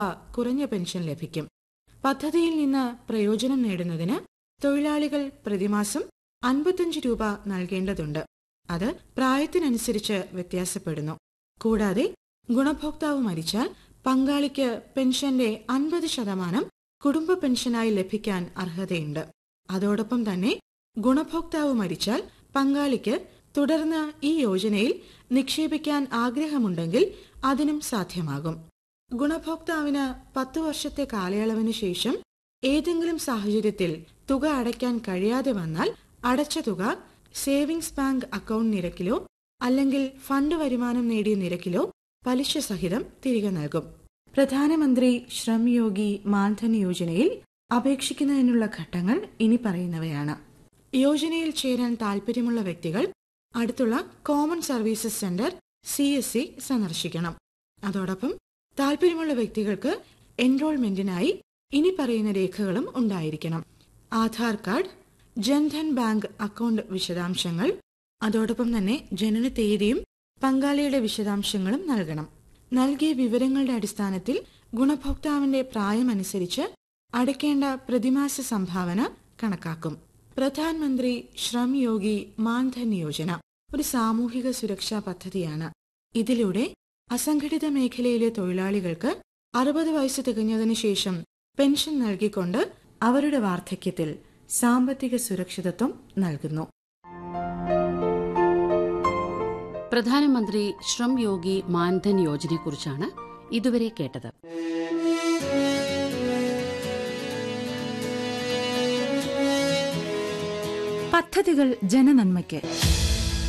കുറഞ്ഞ പെൻഷൻ ലഭിക്കും പദ്ധതിയിൽ നിന്ന് പ്രയോജനം നേടുന്നതിന് തൊഴിലാളികൾ പ്രതിമാസം അൻപത്തഞ്ച് രൂപ നൽകേണ്ടതുണ്ട് അത് പ്രായത്തിനനുസരിച്ച് വ്യത്യാസപ്പെടുന്നു കൂടാതെ ഗുണഭോക്താവ് മരിച്ചാൽ പങ്കാളിക്ക് പെൻഷന്റെ അൻപത് ശതമാനം കുടുംബ പെൻഷനായി ലഭിക്കാൻ അർഹതയുണ്ട് അതോടൊപ്പം തന്നെ ഗുണഭോക്താവ് മരിച്ചാൽ പങ്കാളിക്ക് തുടർന്ന് ഈ യോജനയിൽ നിക്ഷേപിക്കാൻ ആഗ്രഹമുണ്ടെങ്കിൽ അതിനും സാധ്യമാകും ഗുണഭോക്താവിന് പത്തു വർഷത്തെ കാലയളവിനു ശേഷം ഏതെങ്കിലും സാഹചര്യത്തിൽ തുക അടയ്ക്കാൻ കഴിയാതെ വന്നാൽ അടച്ച തുക സേവിംഗ്സ് ബാങ്ക് അക്കൗണ്ട് നിരക്കിലോ അല്ലെങ്കിൽ ഫണ്ട് വരുമാനം നേടിയ നിരക്കിലോ പലിശ സഹിതം തിരികെ നൽകും പ്രധാനമന്ത്രി ശ്രം യോഗി മാൻധൻ യോജനയിൽ അപേക്ഷിക്കുന്നതിനുള്ള ഘട്ടങ്ങൾ ഇനി പറയുന്നവയാണ് യോജനയിൽ ചേരാൻ താൽപ്പര്യമുള്ള വ്യക്തികൾ അടുത്തുള്ള common services centre C S C സന്ദർശിക്കണം അതോടൊപ്പം താൽപ്പര്യമുള്ള വ്യക്തികൾക്ക് എൻറോൾമെന്റിനായി ഇനി പറയുന്ന രേഖകളും ഉണ്ടായിരിക്കണം Aadhaar card Jan Dhan bank account വിശദാംശങ്ങൾ അതോടൊപ്പം തന്നെ ജനന തീയതിയും പങ്കാളിയുടെ വിശദാംശങ്ങളും നൽകണം നൽകിയ വിവരങ്ങളുടെ അടിസ്ഥാനത്തിൽ ഗുണഭോക്താവിന്റെ പ്രായമനുസരിച്ച് അടയ്ക്കേണ്ട പ്രതിമാസ സംഭാവന കണക്കാക്കും പ്രധാനമന്ത്രി ശ്രം യോഗി മാൻധൻ യോജന ഒരു സാമൂഹിക സുരക്ഷാ പദ്ധതിയാണ് ഇതിലൂടെ അസംഘടിത മേഖലയിലെ തൊഴിലാളികൾക്ക് അറുപത് വയസ്സ് തികഞ്ഞതിനു ശേഷം പെൻഷൻ നൽകിക്കൊണ്ട് അവരുടെ വാർദ്ധക്യത്തിൽ സാമ്പത്തിക സുരക്ഷിതത്വം നൽകുന്നു പ്രധാനമന്ത്രി ശ്രം യോഗി മാൻധൻ യോജനയെക്കുറിച്ചാണ് ഇതുവരെ കേട്ടത് പദ്ധതികൾ ജനനന്മയ്ക്ക്